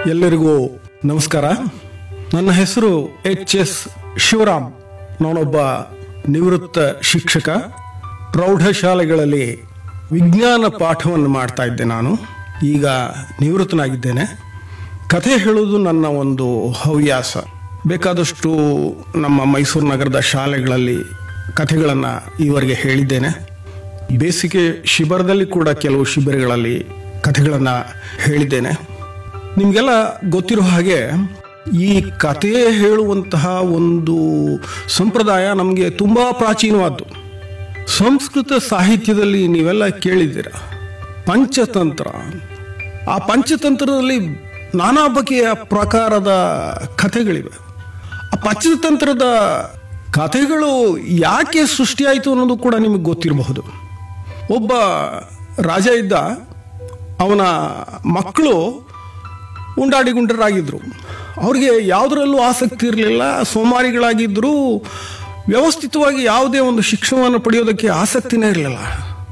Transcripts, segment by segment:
ಎಲ್ಲರಿಗೂ ನಮಸ್ಕಾರ ನನ್ನ ಹೆಸರು ಎಚ್ ಎಸ್ ಶಿವರಾಮ್ ನಾನೊಬ್ಬ ನಿವೃತ್ತ ಶಿಕ್ಷಕ ಪ್ರೌಢಶಾಲೆಗಳಲ್ಲಿ ವಿಜ್ಞಾನ ಪಾಠವನ್ನು ಮಾಡ್ತಾ ಇದ್ದೆ ನಾನು ಈಗ ನಿವೃತ್ತನಾಗಿದ್ದೇನೆ ಕಥೆ ಹೇಳುವುದು ನನ್ನ ಒಂದು ಹವ್ಯಾಸ ಬೇಕಾದಷ್ಟು ನಮ್ಮ ಮೈಸೂರು ನಗರದ ಶಾಲೆಗಳಲ್ಲಿ ಕಥೆಗಳನ್ನು ಈವರೆಗೆ ಹೇಳಿದ್ದೇನೆ ಬೇಸಿಗೆ ಶಿಬಿರದಲ್ಲಿ ಕೂಡ ಕೆಲವು ಶಿಬಿರಗಳಲ್ಲಿ ಕಥೆಗಳನ್ನು ಹೇಳಿದ್ದೇನೆ ನಿಮಗೆಲ್ಲ ಗೊತ್ತಿರೋ ಹಾಗೆ ಈ ಕಥೆ ಹೇಳುವಂತಹ ಒಂದು ಸಂಪ್ರದಾಯ ನಮಗೆ ತುಂಬ ಪ್ರಾಚೀನವಾದ್ದು ಸಂಸ್ಕೃತ ಸಾಹಿತ್ಯದಲ್ಲಿ ನೀವೆಲ್ಲ ಕೇಳಿದ್ದೀರ ಪಂಚತಂತ್ರ ಆ ಪಂಚತಂತ್ರದಲ್ಲಿ ನಾನಾ ಬಗೆಯ ಪ್ರಕಾರದ ಕಥೆಗಳಿವೆ ಆ ಪಂಚತಂತ್ರದ ಕಥೆಗಳು ಯಾಕೆ ಸೃಷ್ಟಿಯಾಯಿತು ಅನ್ನೋದು ಕೂಡ ನಿಮಗೆ ಗೊತ್ತಿರಬಹುದು ಒಬ್ಬ ರಾಜ ಇದ್ದ ಅವನ ಮಕ್ಕಳು ಉಂಡಾಡಿ ಗುಂಡರಾಗಿದ್ದರು ಅವ್ರಿಗೆ ಯಾವುದರಲ್ಲೂ ಆಸಕ್ತಿ ಇರಲಿಲ್ಲ ಸೋಮಾರಿಗಳಾಗಿದ್ದರು ವ್ಯವಸ್ಥಿತವಾಗಿ ಯಾವುದೇ ಒಂದು ಶಿಕ್ಷಣವನ್ನು ಪಡೆಯೋದಕ್ಕೆ ಆಸಕ್ತಿನೇ ಇರಲಿಲ್ಲ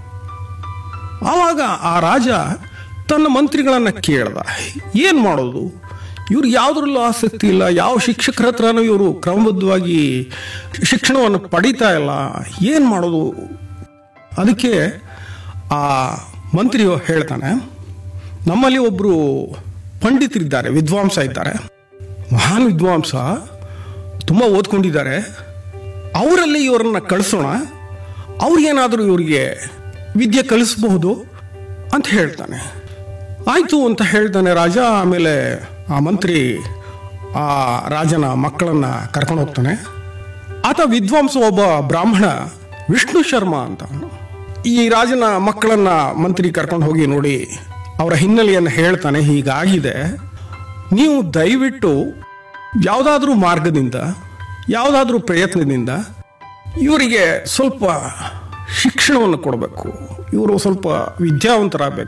ಆವಾಗ ಆ ರಾಜ ತನ್ನ ಮಂತ್ರಿಗಳನ್ನು ಕೇಳ್ದ ಏನು ಮಾಡೋದು ಇವ್ರು ಯಾವುದ್ರಲ್ಲೂ ಆಸಕ್ತಿ ಇಲ್ಲ ಯಾವ ಶಿಕ್ಷಕರ ಹತ್ರನೂ ಇವರು ಕ್ರಮಬದ್ಧವಾಗಿ ಶಿಕ್ಷಣವನ್ನು ಪಡೀತಾ ಇಲ್ಲ ಏನು ಮಾಡೋದು ಅದಕ್ಕೆ ಆ ಮಂತ್ರಿ ಹೇಳ್ತಾನೆ ನಮ್ಮಲ್ಲಿ ಒಬ್ಬರು ಪಂಡಿತರಿದ್ದಾರೆ ವಿದ್ವಾಂಸ ಇದ್ದಾರೆ ಮಹಾನ್ ವಿದ್ವಾಂಸ ತುಂಬ ಓದ್ಕೊಂಡಿದ್ದಾರೆ ಅವರಲ್ಲಿ ಇವರನ್ನ ಕಳಿಸೋಣ ಅವ್ರಿಗೇನಾದರೂ ಇವರಿಗೆ ವಿದ್ಯೆ ಕಲಿಸಬಹುದು ಅಂತ ಹೇಳ್ತಾನೆ ಆಯಿತು ಅಂತ ಹೇಳ್ತಾನೆ ರಾಜ ಆಮೇಲೆ ಆ ಮಂತ್ರಿ ಆ ರಾಜನ ಮಕ್ಕಳನ್ನ ಕರ್ಕೊಂಡು ಹೋಗ್ತಾನೆ ಆತ ವಿದ್ವಾಂಸ ಒಬ್ಬ ಬ್ರಾಹ್ಮಣ ವಿಷ್ಣು ಶರ್ಮಾ ಅಂತ ಈ ರಾಜನ ಮಕ್ಕಳನ್ನ ಮಂತ್ರಿ ಕರ್ಕೊಂಡು ಹೋಗಿ ನೋಡಿ ಅವರ ಹಿನ್ನೆಲೆಯನ್ನು ಹೇಳ್ತಾನೆ ಹೀಗಾಗಿದೆ ನೀವು ದಯವಿಟ್ಟು ಯಾವುದಾದ್ರೂ ಮಾರ್ಗದಿಂದ ಯಾವುದಾದ್ರೂ ಪ್ರಯತ್ನದಿಂದ ಇವರಿಗೆ ಸ್ವಲ್ಪ ಶಿಕ್ಷಣವನ್ನು ಕೊಡಬೇಕು ಇವರು ಸ್ವಲ್ಪ ವಿದ್ಯಾವಂತರಾಗಬೇಕು